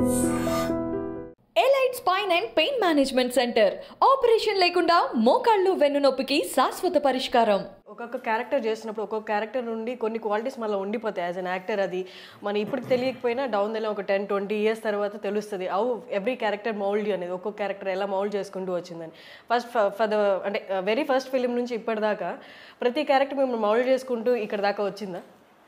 elite spine and pain management centre operation లేకుండా మోకాళ్ళు వెన్నునొప్పికి శాశ్వత పరిష్కారం ఒక్కొక్క క్యారెక్టర్ చేస్తున్నప్పుడు ఒక్కొక్క క్యారెక్టర్ నుండి కొన్ని క్వాలిటీస్ మళ్ళీ ఉండిపోతాయి యాజ్ అన్ యాక్టర్ అది మన ఇప్పుడు తెలియకపోయినా డౌన్ ద ఒక టెన్ ట్వంటీ ఇయర్స్ తర్వాత తెలుస్తుంది అవు ఎవ్రీ క్యారెక్టర్ మౌల్డ్ అనేది ఒక్కొక్క క్యారెక్టర్ ఎలా మౌల్డ్ చేసుకుంటూ వచ్చిందని ఫస్ట్ ఫర్ ద అంటే వెరీ ఫస్ట్ ఫిలిం నుంచి ఇప్పటిదాకా ప్రతి క్యారెక్టర్ మిమ్మల్ని మౌల్డ్ చేసుకుంటూ ఇక్కడ దాకా వచ్చిందా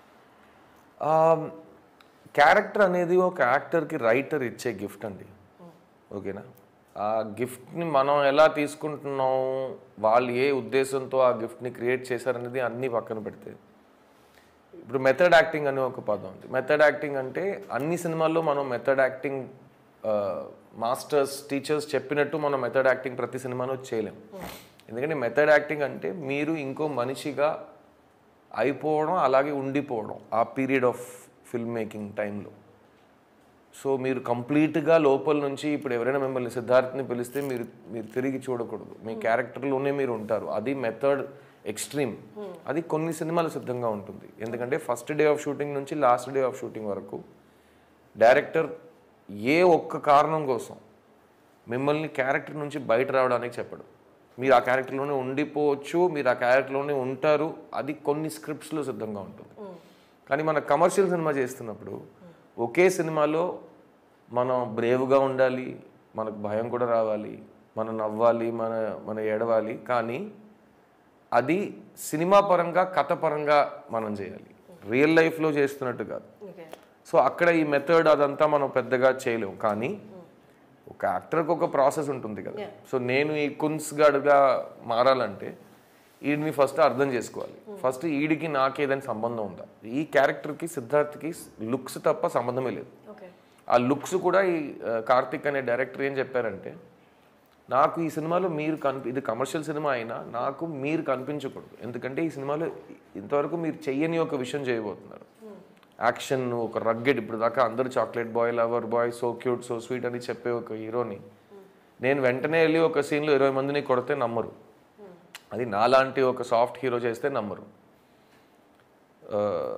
క్యారెక్టర్ అనేది ఒక యాక్టర్కి రైటర్ ఇచ్చే గిఫ్ట్ అండి ఓకేనా ఆ గిఫ్ట్ని మనం ఎలా తీసుకుంటున్నాం వాళ్ళు ఏ ఉద్దేశంతో ఆ గిఫ్ట్ని క్రియేట్ చేశారనేది అన్నీ పక్కన పెడితే ఇప్పుడు మెథడ్ యాక్టింగ్ అనే ఒక పదం ఉంది మెథడ్ యాక్టింగ్ అంటే అన్ని సినిమాల్లో మనం మెథడ్ యాక్టింగ్ మాస్టర్స్ టీచర్స్ చెప్పినట్టు మనం మెథడ్ యాక్టింగ్ ప్రతి సినిమాలో చేయలేం ఎందుకంటే మెథడ్ యాక్టింగ్ అంటే మీరు ఇంకో మనిషిగా అయిపోవడం అలాగే ఉండిపోవడం ఆ పీరియడ్ ఆఫ్ ఫిల్మ్ మేకింగ్ టైంలో సో మీరు కంప్లీట్గా లోపల నుంచి ఇప్పుడు ఎవరైనా మిమ్మల్ని సిద్ధార్థ్ని పిలిస్తే మీరు మీరు తిరిగి చూడకూడదు మీ క్యారెక్టర్లోనే మీరు ఉంటారు అది మెథడ్ ఎక్స్ట్రీమ్ అది కొన్ని సినిమాలు సిద్ధంగా ఉంటుంది ఎందుకంటే ఫస్ట్ డే ఆఫ్ షూటింగ్ నుంచి లాస్ట్ డే ఆఫ్ షూటింగ్ వరకు డైరెక్టర్ ఏ ఒక్క కారణం కోసం మిమ్మల్ని క్యారెక్టర్ నుంచి బయట రావడానికి చెప్పడు మీరు ఆ క్యారెక్టర్లోనే ఉండిపోవచ్చు మీరు ఆ క్యారెక్టర్లోనే ఉంటారు అది కొన్ని స్క్రిప్ట్స్లో సిద్ధంగా ఉంటుంది కానీ మన కమర్షియల్ సినిమా చేస్తున్నప్పుడు ఒకే సినిమాలో మనం బ్రేవ్గా ఉండాలి మనకు భయం కూడా రావాలి మనం నవ్వాలి మన మన ఏడవాలి కానీ అది సినిమా పరంగా కథ పరంగా మనం చేయాలి రియల్ లైఫ్లో చేస్తున్నట్టు కాదు ఓకే సో అక్కడ ఈ మెథడ్ అదంతా మనం పెద్దగా చేయలేము కానీ ఒక యాక్టర్కి ఒక ప్రాసెస్ ఉంటుంది కదా సో నేను ఈ కున్స్ గాడుగా మారాలంటే వీడిని ఫస్ట్ అర్థం చేసుకోవాలి ఫస్ట్ ఈడికి నాకు ఏదైనా సంబంధం ఉందా ఈ క్యారెక్టర్కి సిద్ధార్థ్కి లుక్స్ తప్ప సంబంధమే లేదు ఓకే ఆ లుక్స్ కూడా ఈ ఆ, కార్తిక్ అనే డైరెక్టర్ ఏం చెప్పారంటే నాకు ఈ సినిమాలో మీరు కనిపి ఇది కమర్షియల్ సినిమా అయినా నాకు మీరు కనిపించకూడదు ఎందుకంటే ఈ సినిమాలో ఇంతవరకు మీరు చెయ్యని ఒక విషయం చేయబోతున్నారు యాక్షన్ ఒక రగ్గెడ్ ఇప్పుడు దాకా అందరూ chocolate boy lover boy so cute so sweet అని చెప్పే ఒక హీరోని నేను వెంటనే వెళ్ళి ఒక సీన్లో ఇరవై మందిని కొడితే నమ్మరు అది నాలాంటి ఒక సాఫ్ట్ హీరో చేస్తే నమ్మరు ఆ,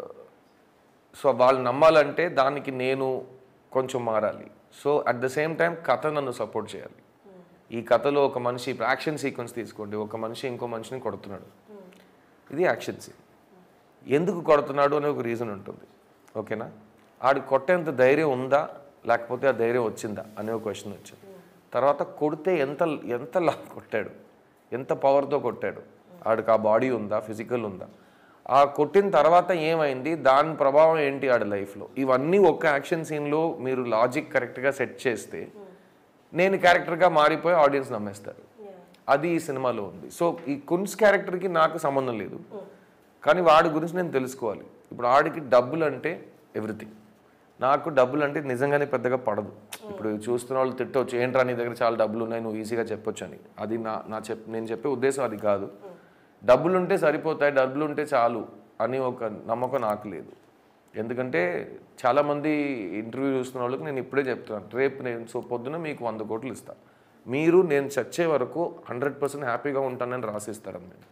సో వాళ్ళు నమ్మాలంటే దానికి నేను కొంచెం మారాలి so at the same time కథ నన్ను సపోర్ట్ చేయాలి ఈ కథలో ఒక మనిషి ఇప్పుడు యాక్షన్ సీక్వెన్స్ తీసుకోండి ఒక మనిషి ఇంకో మనిషిని కొడుతున్నాడు ఇది యాక్షన్ సీన్ ఎందుకు కొడుతున్నాడు అనే ఒక రీజన్ ఉంటుంది ఓకేనా ఆడు కొట్టేంత ధైర్యం ఉందా లేకపోతే ఆ ధైర్యం వచ్చిందా అనే ఒక క్వశ్చన్ వచ్చింది తర్వాత కొడితే ఎంత ఎంత లా కొట్టాడు ఎంత పవర్తో కొట్టాడు ఆడికి ఆ బాడీ ఉందా ఫిజికల్ ఉందా ఆ కొట్టిన తర్వాత ఏమైంది దాని ప్రభావం ఏంటి ఆడి లైఫ్లో ఇవన్నీ ఒక్క యాక్షన్ సీన్లో మీరు లాజిక్ కరెక్ట్గా సెట్ చేస్తే నేను క్యారెక్టర్గా మారిపోయి ఆడియన్స్ నమ్మేస్తారు అది ఈ సినిమాలో ఉంది సో ఈ కున్స్ క్యారెక్టర్కి నాకు సంబంధం లేదు కానీ వాడి గురించి నేను తెలుసుకోవాలి ఇప్పుడు ఆడికి డబ్బులు అంటే ఎవ్రీథింగ్ నాకు డబ్బులు అంటే నిజంగానే పెద్దగా పడదు ఇప్పుడు చూస్తున్న వాళ్ళు తిట్టవచ్చు ఏంట్రా నీ దగ్గర చాలా డబ్బులు ఉన్నాయి నువ్వు ఈజీగా చెప్పొచ్చు అని అది నా నా చెప్ నేను చెప్పే ఉద్దేశం అది కాదు డబ్బులు ఉంటే సరిపోతాయి డబ్బులు ఉంటే చాలు అని ఒక నమ్మకం నాకు లేదు ఎందుకంటే చాలామంది ఇంటర్వ్యూ చూస్తున్న వాళ్ళకి నేను ఇప్పుడే చెప్తున్నాను రేపు నేను సో పొద్దున మీకు వంద కోట్లు ఇస్తాను మీరు నేను చచ్చే వరకు హండ్రెడ్ పర్సెంట్ హ్యాపీగా ఉంటానని రాసిస్తారని నేను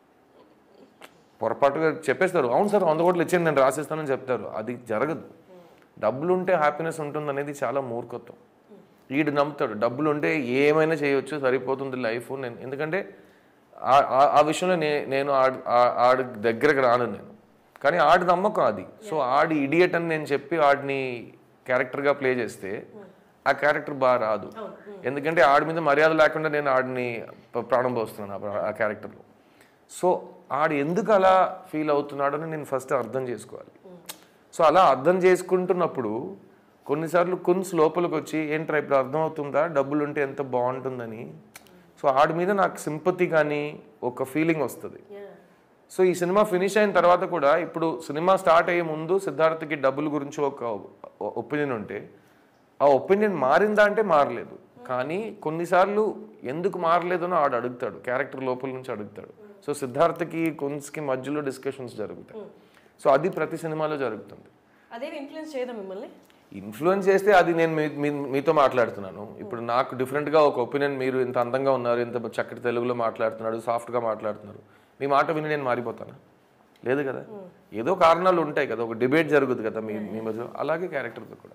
పొరపాటుగా చెప్పేస్తారు అవును సార్ వంద కోట్లు ఇచ్చేయండి నేను రాసిస్తానని చెప్తారు అది జరగదు డబ్బులు ఉంటే హ్యాపీనెస్ ఉంటుంది అనేది చాలా మూర్ఖత్వం వీడు నమ్ముతాడు డబ్బులు ఉంటే ఏమైనా చేయొచ్చు సరిపోతుంది లైఫ్ నేను ఎందుకంటే ఆ- ఆ- ఆ విషయంలో నే నేను ఆడి ఆ- ఆడి దగ్గరకు రాను నేను కానీ ఆడి నమ్మకం అది సో ఆడి ఇడియట్ అని నేను చెప్పి ఆడిని క్యారెక్టర్గా ప్లే చేస్తే ఆ క్యారెక్టర్ బాగా రాదు ఎందుకంటే ఆడి మీద మర్యాద లేకుండా నేను ఆడిని ప- ప్రాణం పోస్తున్నాను ఆ ప్ర- ఆ క్యారెక్టర్లో సో ఆడు ఎందుకు అలా ఫీల్ అవుతున్నాడో అని నేను ఫస్ట్ అర్థం చేసుకోవాలి సో అలా అర్థం చేసుకుంటున్నప్పుడు కొన్నిసార్లు కున్స్ లోపలికి వచ్చి ఏంట్రా ఇప్పుడు అర్థం అవుతుందా డబ్బులు ఉంటే ఎంత బాగుంటుందని సో ఆడి మీద నాకు సింపతి కానీ ఒక ఫీలింగ్ వస్తుంది సో ఈ సినిమా ఫినిష్ అయిన తర్వాత కూడా ఇప్పుడు సినిమా స్టార్ట్ అయ్యే ముందు సిద్ధార్థకి డబ్బుల గురించి ఒక ఒపీనియన్ ఉంటే ఆ ఒపీనియన్ మారిందా అంటే మారలేదు కానీ కొన్నిసార్లు ఎందుకు మారలేదనో ఆడు అడుగుతాడు క్యారెక్టర్ లోపల నుంచి అడుగుతాడు సో సిద్ధార్థకి కున్స్కి మధ్యలో డిస్కషన్స్ జరుగుతాయి సో అది ప్రతి సినిమాలో జరుగుతుంది అదేమి ఇన్ఫ్లుయెన్స్ చేయదా మిమ్మల్ని ఇన్ఫ్లుయెన్స్ చేస్తే అది నేను మీ- మీ- మీతో మాట్లాడుతున్నాను ఇప్పుడు నాకు డిఫరెంట్గా ఒక ఒపీనియన్ మీరు ఇంత అందంగా ఉన్నారు ఇంత చక్కటి తెలుగులో మాట్లాడుతున్నాడు సాఫ్ట్గా మాట్లాడుతున్నారు మీ మాట విని నేను మారిపోతానా లేదు కదా ఏదో కారణాలు ఉంటాయి కదా ఒక డిబేట్ జరుగుతుంది కదా మీ మీ మధ్య అలాగే క్యారెక్టర్తో కూడా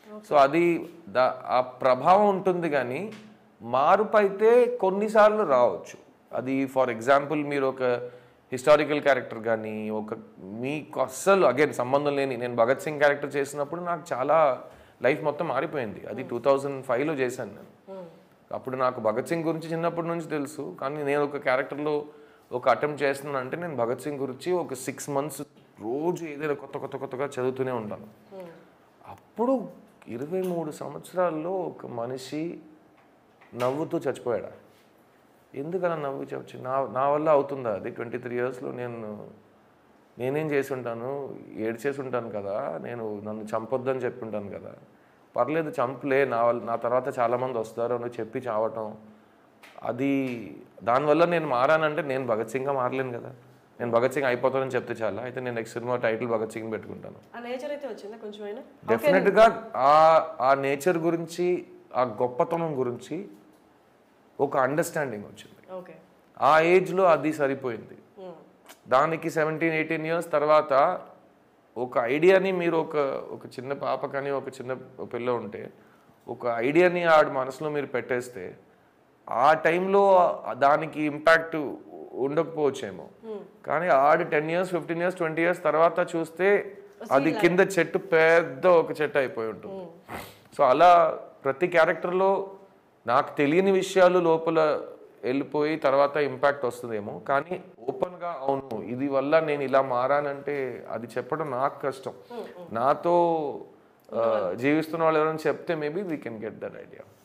సో అది దా ఆ ప్రభావం ఉంటుంది కానీ మార్పు అయితే కొన్నిసార్లు రావచ్చు అది ఫర్ ఎగ్జాంపుల్ మీరు ఒక హిస్టారికల్ క్యారెక్టర్ కానీ ఒక మీకు అస్సలు అగైన్ సంబంధం లేని నేను భగత్ సింగ్ క్యారెక్టర్ చేసినప్పుడు నాకు చాలా లైఫ్ మొత్తం మారిపోయింది అది టూ థౌజండ్ ఫైవ్లో చేశాను నేను అప్పుడు నాకు భగత్ సింగ్ గురించి చిన్నప్పటి నుంచి తెలుసు కానీ నేను ఒక క్యారెక్టర్లో ఒక అటెంప్ట్ చేస్తున్నాను అంటే నేను భగత్ సింగ్ గురించి ఒక సిక్స్ మంత్స్ రోజు ఏదైనా కొత్త కొత్త కొత్తగా చదువుతూనే ఉంటాను అప్పుడు ఇరవై మూడు సంవత్సరాల్లో ఒక మనిషి నవ్వుతూ చచ్చిపోయాడా ఎందుకలా నవ్వు చచ్చి నా నా వల్ల అవుతుందా అది ట్వంటీ త్రీ ఇయర్స్లో నేను నేనేం చేసి ఉంటాను ఏడ్చేసి ఉంటాను కదా నేను నన్ను చంపొద్దని చెప్పి ఉంటాను కదా పర్లేదు చంపలే నా వల్ల నా తర్వాత చాలామంది వస్తారు అని చెప్పి చావటం అది దానివల్ల నేను మారానంటే నేను భగత్ సింగ్గా మారలేను కదా నేను భగత్ సింగ్ అయిపోతానని చెప్తే చాలా అయితే నేను next cinema title Bhagat Singh పెట్టుకుంటాను ఆ నేచర్ అయితే వచ్చిందా కొంచెం అయినా డెఫినెట్గా ఆ ఆ నేచర్ గురించి ఆ గొప్పతనం గురించి ఒక అండర్స్టాండింగ్ వచ్చింది ఓకే ఆ ఏజ్లో అది సరిపోయింది దానికి సెవెంటీన్ ఎయిటీన్ ఇయర్స్ తర్వాత ఒక ఐడియాని మీరు ఒక ఒక చిన్న పాప కానీ ఒక చిన్న పిల్ల ఉంటే ఒక ఐడియాని ఆడి మనసులో మీరు పెట్టేస్తే ఆ టైంలో దానికి ఇంపాక్ట్ ఉండకపోవచ్చేమో కానీ ఆడి ten years fifteen years twenty years తర్వాత చూస్తే అది కింద చెట్టు పెద్ద ఒక చెట్టు అయిపోయి ఉంటుంది సో అలా ప్రతి క్యారెక్టర్లో నాకు తెలియని విషయాలు లోపల వెళ్ళిపోయి తర్వాత ఇంపాక్ట్ వస్తుందేమో కానీ ఓపెన్గా అవును ఇది వల్ల నేను ఇలా మారానంటే అది చెప్పడం నాకు కష్టం నాతో ఆ, జీవిస్తున్న వాళ్ళు ఎవరైనా చెప్తే maybe we can get that idea